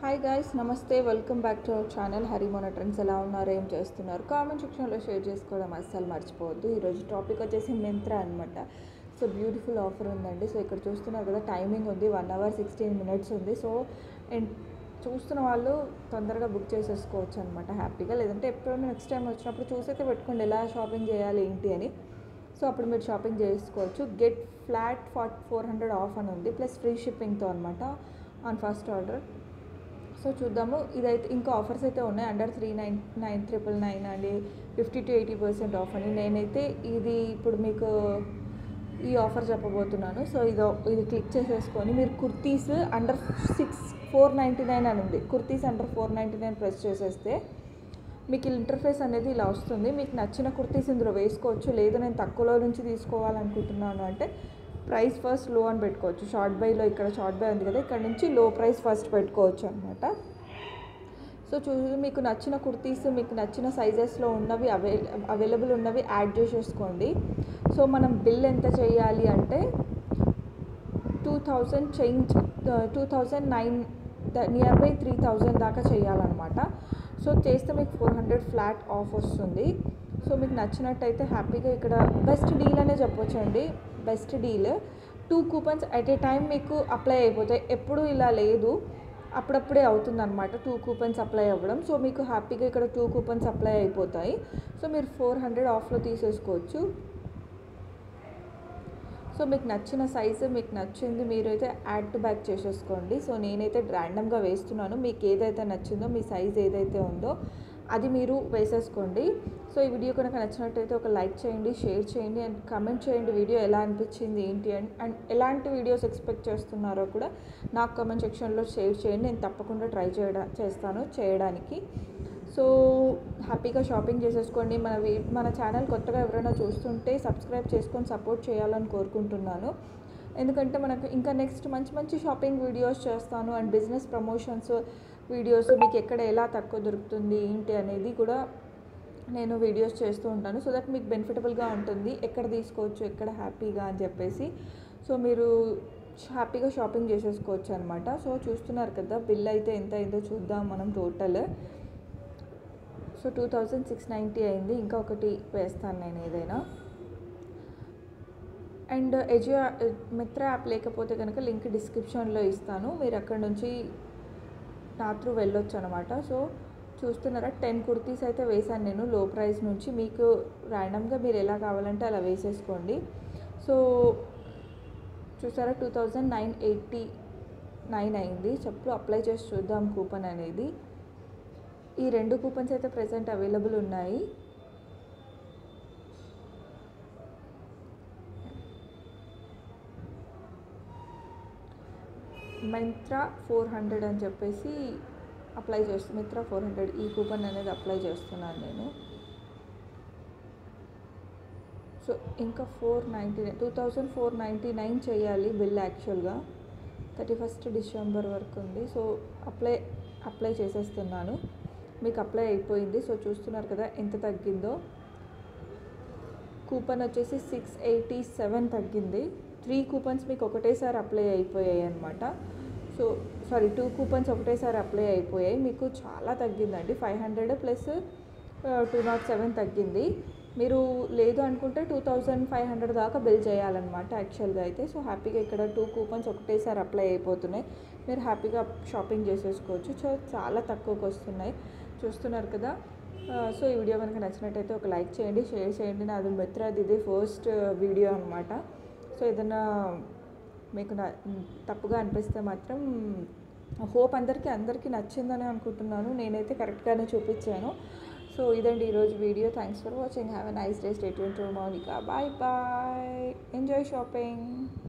hi guys నమస్తే welcome back to our channel Harimona trends ఎలా ఉన్నారు ఏం చేస్తున్నారు కామెంట్ సెక్షన్లో షేర్ చేసుకోవడం అస్సలు మర్చిపోవద్దు ఈరోజు టాపిక్ వచ్చేసి మింత్రా అనమాట సో బ్యూటిఫుల్ ఆఫర్ ఉందండి సో ఇక్కడ చూస్తున్నారు కదా టైమింగ్ ఉంది వన్ అవర్ సిక్స్టీన్ మినిట్స్ ఉంది సో అండ్ చూస్తున్న వాళ్ళు తొందరగా బుక్ చేసేసుకోవచ్చు అనమాట హ్యాపీగా లేదంటే ఎప్పుడైనా నెక్స్ట్ టైం వచ్చినప్పుడు చూసైతే పెట్టుకోండి ఎలా షాపింగ్ చేయాలి ఏంటి అని సో అప్పుడు మీరు షాపింగ్ చేసుకోవచ్చు గెట్ ఫ్లాట్ ఫార్ట్ ఫోర్ హండ్రెడ్ ఆఫ్ అని ఉంది ప్లస్ ఫ్రీ షిప్పింగ్తో అనమాట ఆన్ ఫస్ట్ ఆర్డర్ సో చూద్దాము ఇదైతే ఇంకా ఆఫర్స్ అయితే ఉన్నాయి under three nine nine triple nine అండి fifty to eighty percent off అని నేనైతే ఇది ఇప్పుడు మీకు ఈ ఆఫర్ చెప్పబోతున్నాను సో ఇది ఇది క్లిక్ చేసేసుకొని మీరు kurtis under six four ninety nine అని ఉంది kurtis under four ninety nine press చేసేస్తే మీకు ఇంటర్ఫేస్ అనేది ఇలా వస్తుంది మీకు నచ్చిన కుర్తీస్ ఇందులో వేసుకోవచ్చు లేదు నేను తక్కువలో నుంచి తీసుకోవాలనుకుంటున్నాను అంటే ప్రైస్ ఫస్ట్ లో అని పెట్టుకోవచ్చు షార్ట్ బైలో ఇక్కడ షార్ట్ బై ఉంది కదా ఇక్కడ నుంచి లో ప్రైస్ ఫస్ట్ పెట్టుకోవచ్చు అనమాట సో చూ మీకు నచ్చిన కుర్తీస్ మీకు నచ్చిన సైజెస్లో ఉన్నవి అవై అవైలబుల్ ఉన్నవి యాడ్ చేసేసుకోండి సో మనం బిల్ ఎంత చేయాలి అంటే two thousand change two thousand nine near by three thousand దాకా చేయాలన్నమాట సో చేస్తే మీకు ఫోర్ హండ్రెడ్ ఫ్లాట్ ఆఫ్ వస్తుంది సో మీకు నచ్చినట్టయితే హ్యాపీగా ఇక్కడ బెస్ట్ డీల్ అనే చెప్పొచ్చు అండి best deal two coupons at a time మీకు అప్లై అయిపోతాయి ఎప్పుడు ఇలా లేదు అప్పుడప్పుడే అవుతుందన్నమాట టూ కూపన్స్ అప్లై అవ్వడం సో మీకు హ్యాపీగా ఇక్కడ టూ కూపన్స్ అప్లై అయిపోతాయి సో మీరు ఫోర్ హండ్రెడ్ ఆఫ్లో తీసేసుకోవచ్చు సో మీకు నచ్చిన సైజు మీకు నచ్చింది మీరైతే యాడ్ టు బ్యాక్ చేసేసుకోండి సో నేనైతే ర్యాండమ్గా వేస్తున్నాను మీకు ఏదైతే నచ్చిందో మీ సైజ్ ఏదైతే ఉందో అది మీరు వేసేసుకోండి సో ఈ వీడియో కనుక నచ్చినట్టయితే ఒక లైక్ చేయండి షేర్ చేయండి అండ్ కమెంట్ చేయండి వీడియో ఎలా అనిపించింది ఏంటి అండ్ అండ్ ఎలాంటి వీడియోస్ ఎక్స్పెక్ట్ చేస్తున్నారో కూడా నాకు కమెంట్ సెక్షన్లో షేర్ చేయండి నేను తప్పకుండా ట్రై చేయడా చేస్తాను చేయడానికి సో హ్యాపీగా షాపింగ్ చేసేసుకోండి మన వీ మన ఛానల్ కొత్తగా ఎవరైనా చూస్తుంటే సబ్స్క్రైబ్ చేసుకొని సపోర్ట్ చేయాలని కోరుకుంటున్నాను ఎందుకంటే మనకు ఇంకా నెక్స్ట్ మంచి మంచి షాపింగ్ వీడియోస్ చేస్తాను అండ్ బిజినెస్ ప్రమోషన్స్ వీడియోస్ మీకు ఎక్కడ ఎలా తక్కువ దొరుకుతుంది ఏంటి అనేది కూడా నేను వీడియోస్ చేస్తూ ఉంటాను సో దట్ మీకు బెనిఫిటబుల్గా ఉంటుంది ఎక్కడ తీసుకోవచ్చు ఎక్కడ హ్యాపీగా అని చెప్పేసి సో మీరు హ్యాపీగా షాపింగ్ చేసేసుకోవచ్చు అనమాట సో చూస్తున్నారు కదా బిల్ అయితే ఎంత అయిందో చూద్దాం మనం total so two thousand six ninety అయింది ఇంకా ఒకటి వేస్తాను నేను ఏదైనా అండ్ ఎజియో మిత్ర యాప్ లేకపోతే కనుక లింక్ డిస్క్రిప్షన్లో ఇస్తాను మీరు అక్కడ నుంచి నా త్రూ వెళ్ళొచ్చు అనమాట సో చూస్తున్నారా టెన్ కుర్తీస్ అయితే వేశాను నేను లో ప్రైస్ నుంచి మీకు ర్యాండమ్గా మీరు ఎలా కావాలంటే అలా వేసేసుకోండి సో చూసారా two thousand nine eighty nine అయింది చెప్పులు అప్లై చేసి చూద్దాం కూపన్ అనేది ఈ రెండు కూపన్స్ అయితే ప్రజెంట్ అవైలబుల్ ఉన్నాయి మింత్రా ఫోర్ హండ్రెడ్ అని చెప్పేసి అప్లై చేస్తు మిత్రా ఫోర్ హండ్రెడ్ ఈ కూపన్ అనేది అప్లై చేస్తున్నాను నేను సో ఇంకా four ninety nine two thousand four ninety nine చేయాలి బిల్ యాక్చువల్గా థర్టీ ఫస్ట్ డిసెంబర్ వరకు ఉంది సో అప్లై అప్లై చేసేస్తున్నాను మీకు అప్లై అయిపోయింది సో చూస్తున్నారు కదా ఎంత తగ్గిందో కూపన్ వచ్చేసి సిక్స్ ఎయిటీ సెవెన్ తగ్గింది త్రీ కూపన్స్ మీకు ఒకటేసారి అప్లై అయిపోయాయి అనమాట సో సారీ టూ కూపన్స్ ఒకటేసారి అప్లై అయిపోయాయి మీకు చాలా తగ్గిందండి five hundred plus two naught seven తగ్గింది మీరు లేదు అనుకుంటే టూ థౌజండ్ ఫైవ్ హండ్రెడ్ దాకా బిల్ చేయాలన్నమాట యాక్చువల్గా అయితే సో హ్యాపీగా ఇక్కడ టూ కూపన్స్ ఒకటేసారి అప్లై అయిపోతున్నాయి మీరు హ్యాపీగా షాపింగ్ చేసేసుకోవచ్చు సో చాలా తక్కువకి వస్తున్నాయి చూస్తున్నారు కదా సో ఈ వీడియో కనుక నచ్చినట్టయితే ఒక లైక్ చేయండి షేర్ చేయండి నాది మిత్రది ఇది ఫస్ట్ వీడియో అనమాట సో ఏదైనా మీకు తప్పుగా అనిపిస్తే మాత్రం హోప్ అందరికీ అందరికీ నచ్చిందని అనుకుంటున్నాను నేనైతే కరెక్ట్గానే చూపించాను సో ఇదండి ఈరోజు video thanks for watching have a nice day stay tuned to Mounika bye bye enjoy shopping